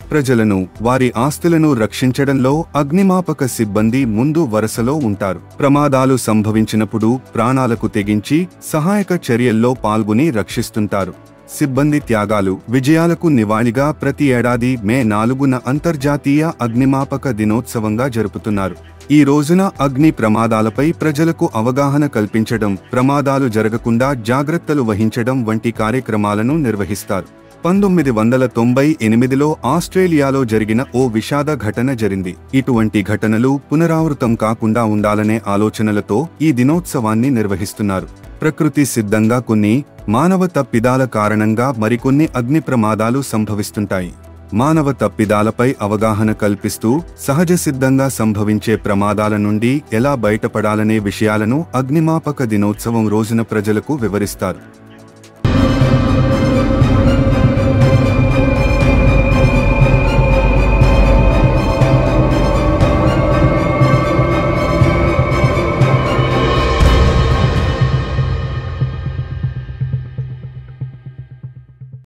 ప్రజలను వారి ఆస్తులను రక్షించడంలో అగ్నిమాపక సిబ్బంది ముందు వరుసలో ఉంటారు ప్రమాదాలు సంభవించినప్పుడు ప్రాణాలకు తెగించి సహాయక చర్యల్లో పాల్గొని రక్షిస్తుంటారు సిబ్బంది త్యాగాలు విజయాలకు నివాళిగా ప్రతి ఏడాది మే నాలుగున అంతర్జాతీయ అగ్నిమాపక దినోత్సవంగా జరుపుతున్నారు ఈ రోజున అగ్ని ప్రమాదాలపై ప్రజలకు అవగాహన కల్పించడం ప్రమాదాలు జరగకుండా జాగ్రత్తలు వహించడం వంటి కార్యక్రమాలను నిర్వహిస్తారు పంతొమ్మిది వందల తొంభై ఎనిమిదిలో ఆస్ట్రేలియాలో జరిగిన ఓ విషాద ఘటన జరిగింది ఇటువంటి ఘటనలు పునరావృతం కాకుండా ఉండాలనే ఆలోచనలతో ఈ దినోత్సవాన్ని నిర్వహిస్తున్నారు ప్రకృతి సిద్ధంగా కొన్ని మానవ తప్పిదాల కారణంగా మరికొన్ని అగ్ని ప్రమాదాలు సంభవిస్తుంటాయి మానవ తప్పిదాలపై అవగాహన కల్పిస్తూ సహజ సిద్ధంగా సంభవించే ప్రమాదాల నుండి ఎలా బయటపడాలనే విషయాలను అగ్నిమాపక దినోత్సవం రోజున ప్రజలకు వివరిస్తారు